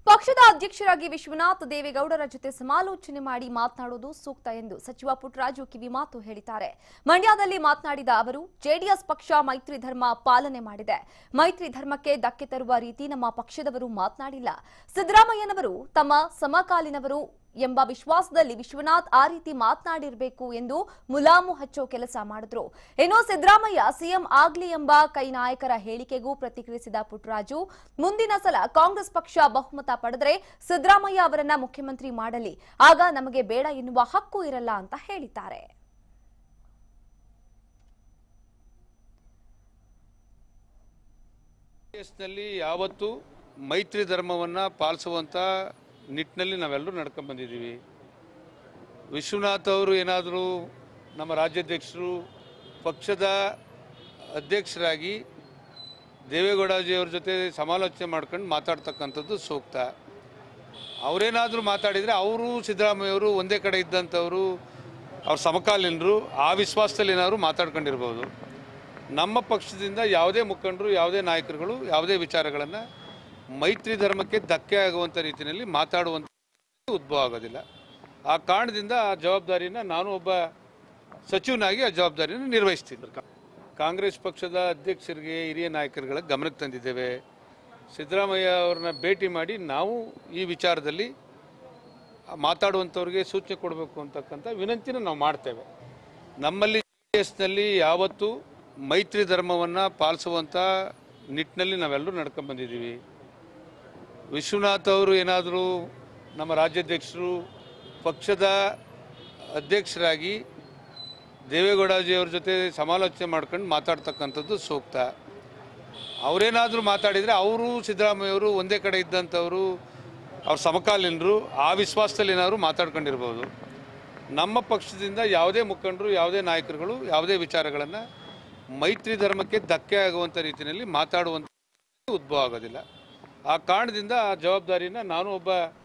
ಪಕ್ಷದ ಅಧ್ಯಕ್ಷರಾಗಿ ವಿಶ್ವನಾಥ್ ದೇವೇಗೌಡರ ಜೊತೆ ಸಮಾಲೋಚನೆ ಮಾಡಿ ಮಾತನಾಡುವುದು ಸೂಕ್ತ ಎಂದು ಸಚಿವ ಪುಟ್ಟರಾಜು ಕಿವಿಮಾತು ಹೇಳಿದ್ದಾರೆ ಮಂಡ್ಯದಲ್ಲಿ ಮಾತನಾಡಿದ ಅವರು ಜೆಡಿಎಸ್ ಪಕ್ಷ ಮೈತ್ರಿ ಧರ್ಮ ಪಾಲನೆ ಮಾಡಿದೆ ಮೈತ್ರಿ ಧರ್ಮಕ್ಕೆ ಧಕ್ಕೆ ತರುವ ರೀತಿ ನಮ್ಮ ಪಕ್ಷದವರು ಮಾತನಾಡಿಲ್ಲ ಸಿದ್ದರಾಮಯ್ಯನವರು ತಮ್ಮ ಸಮಕಾಲೀನವರು ಎಂಬ ವಿಶ್ವಾಸದಲ್ಲಿ ವಿಶ್ವನಾಥ್ ಆ ರೀತಿ ಮಾತನಾಡಿರಬೇಕು ಎಂದು ಮುಲಾಮು ಹಚ್ಚೋ ಕೆಲಸ ಮಾಡಿದ್ರು ಇನ್ನು ಸಿದ್ದರಾಮಯ್ಯ ಸಿಎಂ ಆಗ್ಲಿ ಎಂಬ ಕೈ ನಾಯಕರ ಹೇಳಿಕೆಗೂ ಪ್ರತಿಕ್ರಿಯಿಸಿದ ಪುಟ್ಟರಾಜು ಮುಂದಿನ ಸಲ ಕಾಂಗ್ರೆಸ್ ಪಕ್ಷ ಬಹುಮತ ಪಡೆದರೆ ಸಿದ್ದರಾಮಯ್ಯ ಅವರನ್ನ ಮುಖ್ಯಮಂತ್ರಿ ಮಾಡಲಿ ಆಗ ನಮಗೆ ಬೇಡ ಎನ್ನುವ ಹಕ್ಕು ಇರಲ್ಲ ಅಂತ ಹೇಳಿದ್ದಾರೆ ದೇಶದಲ್ಲಿ ಯಾವತ್ತೂ ಮೈತ್ರಿ ಧರ್ಮವನ್ನು ಪಾಲಿಸುವಂಥ ನಿಟ್ಟಿನಲ್ಲಿ ನಾವೆಲ್ಲರೂ ನಡ್ಕೊಂಡು ಬಂದಿದ್ದೀವಿ ವಿಶ್ವನಾಥ್ ಅವರು ಏನಾದರೂ ನಮ್ಮ ರಾಜ್ಯಾಧ್ಯಕ್ಷರು ಪಕ್ಷದ ಅಧ್ಯಕ್ಷರಾಗಿ ದೇವೇಗೌಡಜಿಯವ್ರ ಜೊತೆ ಸಮಾಲೋಚನೆ ಮಾಡ್ಕೊಂಡು ಮಾತಾಡ್ತಕ್ಕಂಥದ್ದು ಸೂಕ್ತ ಅವರೇನಾದರೂ ಮಾತಾಡಿದರೆ ಅವರು ಸಿದ್ದರಾಮಯ್ಯವರು ಒಂದೇ ಕಡೆ ಇದ್ದಂಥವರು ಅವ್ರ ಸಮಕಾಲೀನರು ಆ ವಿಶ್ವಾಸದಲ್ಲಿ ಏನಾದರೂ ಮಾತಾಡ್ಕೊಂಡಿರ್ಬೋದು ನಮ್ಮ ಪಕ್ಷದಿಂದ ಯಾವುದೇ ಮುಖಂಡರು ಯಾವುದೇ ನಾಯಕರುಗಳು ಯಾವುದೇ ವಿಚಾರಗಳನ್ನು ಮೈತ್ರಿ ಧರ್ಮಕ್ಕೆ ಧಕ್ಕೆ ಆಗುವಂಥ ರೀತಿಯಲ್ಲಿ ಮಾತಾಡುವಂಥ ಉದ್ಭವ ಆಗೋದಿಲ್ಲ ಆ ಕಾರಣದಿಂದ ಆ ಜವಾಬ್ದಾರಿನ ನಾನು ಒಬ್ಬ ಸಚಿವನಾಗಿ ಆ ಜವಾಬ್ದಾರಿಯನ್ನು ನಿರ್ವಹಿಸ್ತೀನಿ ಕಾಂಗ್ರೆಸ್ ಪಕ್ಷದ ಅಧ್ಯಕ್ಷರಿಗೆ ಹಿರಿಯ ನಾಯಕರುಗಳ ಗಮನಕ್ಕೆ ತಂದಿದ್ದೇವೆ ಸಿದ್ದರಾಮಯ್ಯ ಅವ್ರನ್ನ ಭೇಟಿ ಮಾಡಿ ನಾವು ಈ ವಿಚಾರದಲ್ಲಿ ಮಾತಾಡುವಂಥವ್ರಿಗೆ ಸೂಚನೆ ಕೊಡಬೇಕು ಅಂತಕ್ಕಂಥ ವಿನಂತಿನ ನಾವು ಮಾಡ್ತೇವೆ ನಮ್ಮಲ್ಲಿ ಜೆ ಎಸ್ನಲ್ಲಿ ಯಾವತ್ತೂ ಮೈತ್ರಿ ಧರ್ಮವನ್ನು ಪಾಲಿಸುವಂಥ ನಿಟ್ಟಿನಲ್ಲಿ ನಾವೆಲ್ಲರೂ ನಡ್ಕೊಂಡು ಬಂದಿದ್ದೀವಿ ವಿಶ್ವನಾಥ್ ಅವರು ಏನಾದರೂ ನಮ್ಮ ರಾಜ್ಯಾಧ್ಯಕ್ಷರು ಪಕ್ಷದ ಅಧ್ಯಕ್ಷರಾಗಿ ದೇವೇಗೌಡಜಿಯವ್ರ ಜೊತೆ ಸಮಾಲೋಚನೆ ಮಾಡ್ಕೊಂಡು ಮಾತಾಡ್ತಕ್ಕಂಥದ್ದು ಸೂಕ್ತ ಅವರೇನಾದರೂ ಮಾತಾಡಿದರೆ ಅವರು ಸಿದ್ದರಾಮಯ್ಯವರು ಒಂದೇ ಕಡೆ ಇದ್ದಂಥವರು ಅವ್ರ ಸಮಕಾಲೀನರು ಆ ವಿಶ್ವಾಸದಲ್ಲಿ ಏನಾದರೂ ಮಾತಾಡ್ಕೊಂಡಿರ್ಬೋದು ನಮ್ಮ ಪಕ್ಷದಿಂದ ಯಾವುದೇ ಮುಖಂಡರು ಯಾವುದೇ ನಾಯಕರುಗಳು ಯಾವುದೇ ವಿಚಾರಗಳನ್ನು ಮೈತ್ರಿ ಧರ್ಮಕ್ಕೆ ಧಕ್ಕೆ ಆಗುವಂಥ ರೀತಿಯಲ್ಲಿ ಮಾತಾಡುವಂಥ ಉದ್ಭವ ಆಗೋದಿಲ್ಲ ಆ ಕಾರಣದಿಂದ ಆ ಜವಾಬ್ದಾರಿನ ನಾನು ಒಬ್ಬ